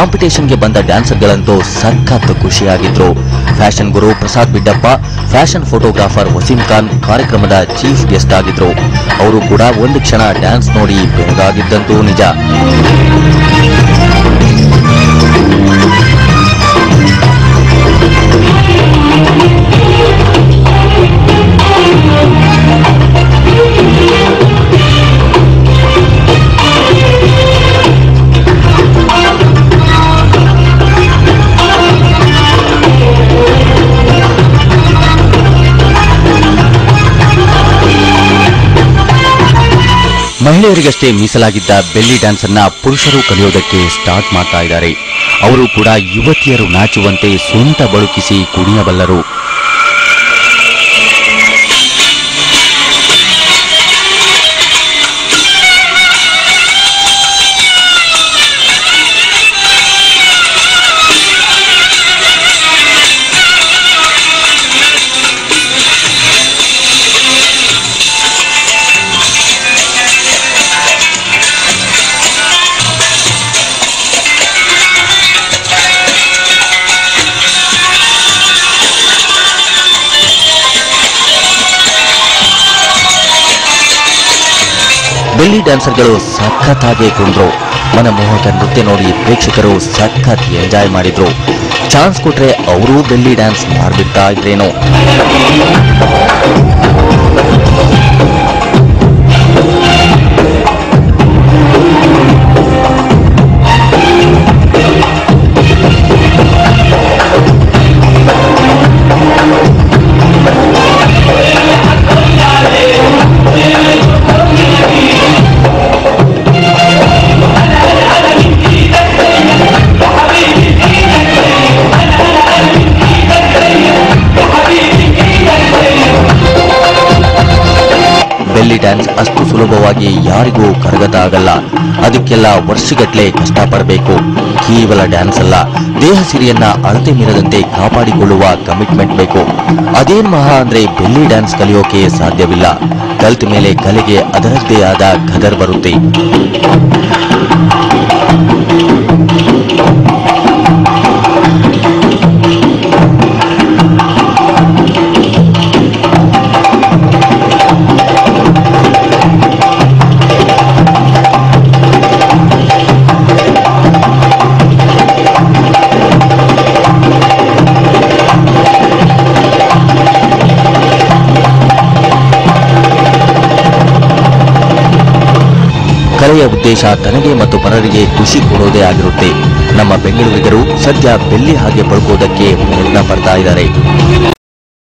ಕಾಂಪಿಟೇಷನ್ಗೆ ಬಂದ ಡ್ಯಾನ್ಸರ್ಗಳಂತೂ ಸಖತ್ ಖುಷಿಯಾಗಿದ್ರು fashion Guru Prasad Biddappa fashion photographer Waseem Khan ಕಾರ್ಯಕ್ರಮದ ಚೀಫ್ ಗೆಸ್ಟ್ ಆಗಿದ್ರು ಅವರು ಕೂಡ ಒಂದು ಕ್ಷಣ ಡ್ಯಾನ್ಸ್ ನೋಡಿ ಬೆರಗಾಗಿದ್ದಂತೂ ನಿಜ ಮಹಿಳೆಯರಿಗಷ್ಟೇ ಮೀಸಲಾಗಿದ್ದ ಬೆಲ್ಲಿ ಡ್ಯಾನ್ಸ್ ಅನ್ನ ಪುರುಷರು ಕಲಿಯೋದಕ್ಕೆ ಸ್ಟಾರ್ಟ್ ಮಾಡ್ತಾ ಇದ್ದಾರೆ ಅವರು ಕೂಡ ಯುವತಿಯರು ನಾಚುವಂತೆ ಸೊಂಟ ಬಳುಕಿಸಿ ಕುಣಿಯಬಲ್ಲರು ಬೆಲ್ಲಿ ಡ್ಯಾನ್ಸರ್ಗಳು ಸಖತ್ತಾಗಿ ಕುಂದ್ರು ಮನಮೋಹಕ ನೃತ್ಯ ನೋಡಿ ಪ್ರೇಕ್ಷಕರು ಸಖತ್ ಎಂಜಾಯ್ ಮಾಡಿದ್ರು ಚಾನ್ಸ್ ಕೊಟ್ರೆ ಅವರೂ ಬೆಲ್ಲಿ ಡ್ಯಾನ್ಸ್ ಮಾಡ್ಬಿಡ್ತಾ ಇದ್ರೇನೋ ಬೆಲ್ಲಿ ಡ್ಯಾನ್ಸ್ ಅಷ್ಟು ಸುಲಭವಾಗಿ ಯಾರಿಗೂ ಕರಗತ ಆಗಲ್ಲ ಅದಕ್ಕೆಲ್ಲ ವರ್ಷಗಟ್ಲೆ ಕಷ್ಟಪಡಬೇಕು ಕೇವಲ ಡ್ಯಾನ್ಸ್ ಅಲ್ಲ ದೇಹ ಸಿರಿಯನ್ನ ಅಳತೆ ಮೀರದಂತೆ ಕಾಪಾಡಿಕೊಳ್ಳುವ ಕಮಿಟ್ಮೆಂಟ್ ಬೇಕು ಅದೇನ್ ಮಹಾ ಅಂದ್ರೆ ಬೆಲ್ಲಿ ಡ್ಯಾನ್ಸ್ ಕಲಿಯೋಕೆ ಸಾಧ್ಯವಿಲ್ಲ ಕಲ್ತ ಮೇಲೆ ಕಲೆಗೆ ಅದರದ್ದೇ ಆದ ಗದರ್ ಬರುತ್ತೆ ಕಲೆಯ ಉದ್ದೇಶ ತನಗೆ ಮತ್ತು ಪರರಿಗೆ ಖುಷಿ ಕೊಡೋದೇ ಆಗಿರುತ್ತೆ ನಮ್ಮ ಬೆಂಗಳೂರಿಗರು ಸದ್ಯ ಬೆಲ್ಲಿ ಹಾಗೆ ಬಳ್ಕೋದಕ್ಕೆ ಪ್ರಯತ್ನ ಪಡ್ತಾ ಇದ್ದಾರೆ